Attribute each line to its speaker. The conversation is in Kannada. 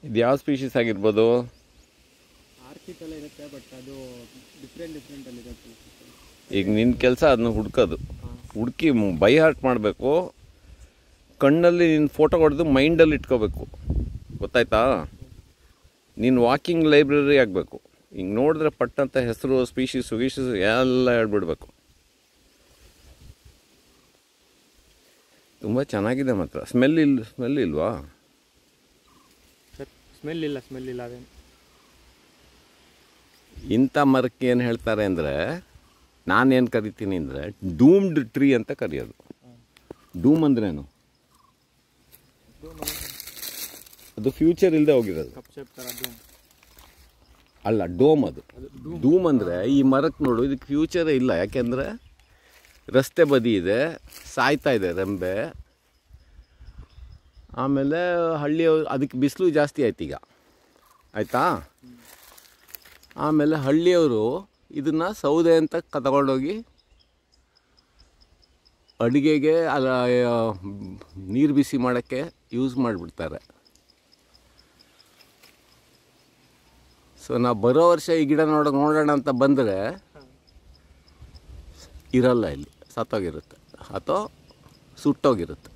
Speaker 1: ಇದು ಯಾವ ಸ್ಪೀಷೀಸ್ ಆಗಿರ್ಬೋದು
Speaker 2: ಆರ್ಕಿಡ್ ಎಲ್ಲ ಇರುತ್ತೆ ಬಟ್ ಅದು ಡಿಫ್ರೆಂಟ್ ಡಿಫ್ರೆಂಟ್ ಅಲ್ಲಿ ಇರುತ್ತೆ
Speaker 1: ಈಗ ನಿನ್ನ ಕೆಲಸ ಅದನ್ನ ಹುಡ್ಕೋದು ಹುಡುಕಿ ಬೈ ಹಾರ್ಟ್ ಮಾಡಬೇಕು ಕಣ್ಣಲ್ಲಿ ನಿನ್ನ ಫೋಟೋ ಹೊಡೆದು ಮೈಂಡಲ್ಲಿ ಇಟ್ಕೋಬೇಕು ಗೊತ್ತಾಯ್ತಾ ನೀನು ವಾಕಿಂಗ್ ಲೈಬ್ರರಿ ಆಗಬೇಕು ಹಿಂಗೆ ನೋಡಿದ್ರೆ ಪಟ್ಟಂತ ಹೆಸರು ಸ್ಪೀಶೀಸು ಗೀಶೀಸು ಎಲ್ಲ ಹೇಳ್ಬಿಡ್ಬೇಕು ತುಂಬ ಚೆನ್ನಾಗಿದೆ ಮಾತ್ರ ಸ್ಮೆಲ್ ಇಲ್ಲ ಸ್ಮೆಲ್ ಇಲ್ವಾ
Speaker 2: ಸ್ಮೆಲ್ ಇಲ್ಲ ಸ್ಮೆಲ್ ಇಲ್ಲ ಅದೇನು
Speaker 1: ಇಂಥ ಮರಕ್ಕೆ ಏನು ಹೇಳ್ತಾರೆ ಅಂದರೆ ನಾನೇನು ಕರಿತೀನಿ ಅಂದರೆ ಡೂಮ್ಡ್ ಟ್ರೀ ಅಂತ ಕರೆಯೋದು ಡೂಮ್ ಅಂದ್ರೇನು ಅದು ಫ್ಯೂಚರ್ ಇಲ್ಲದೆ ಹೋಗಿರೋದು
Speaker 2: ಕಪ್ ಶೇಪ್ ಥರ ಅದು
Speaker 1: ಅಲ್ಲ ಡೋಮ್ ಅದು ಡೂಮ್ ಅಂದರೆ ಈ ಮರಕ್ಕೆ ನೋಡು ಇದಕ್ಕೆ ಫ್ಯೂಚರೇ ಇಲ್ಲ ಯಾಕೆಂದರೆ ರಸ್ತೆ ಬದಿ ಇದೆ ಸಾಯ್ತಾ ಇದೆ ರೆಂಬೆ ಆಮೇಲೆ ಹಳ್ಳಿ ಅದಕ್ಕೆ ಬಿಸಿಲು ಜಾಸ್ತಿ ಆಯ್ತು ಈಗ ಆಯಿತಾ ಆಮೇಲೆ ಹಳ್ಳಿಯವರು ಇದನ್ನು ಸೌದೆ ಅಂತ ಕ- ತಗೊಂಡೋಗಿ ಅಡುಗೆಗೆ ಅಲ್ಲ ನೀರು ಬಿಸಿ ಮಾಡೋಕ್ಕೆ ಯೂಸ್ ಮಾಡಿಬಿಡ್ತಾರೆ ಸೊ ನಾವು ಬರೋ ವರ್ಷ ಈ ಗಿಡ ನೋಡ ನೋಡೋಣ ಅಂತ ಬಂದರೆ ಇರಲ್ಲ ಇಲ್ಲಿ ಸತ್ತೋಗಿರುತ್ತೆ ಅಥವಾ ಸುಟ್ಟೋಗಿರುತ್ತೆ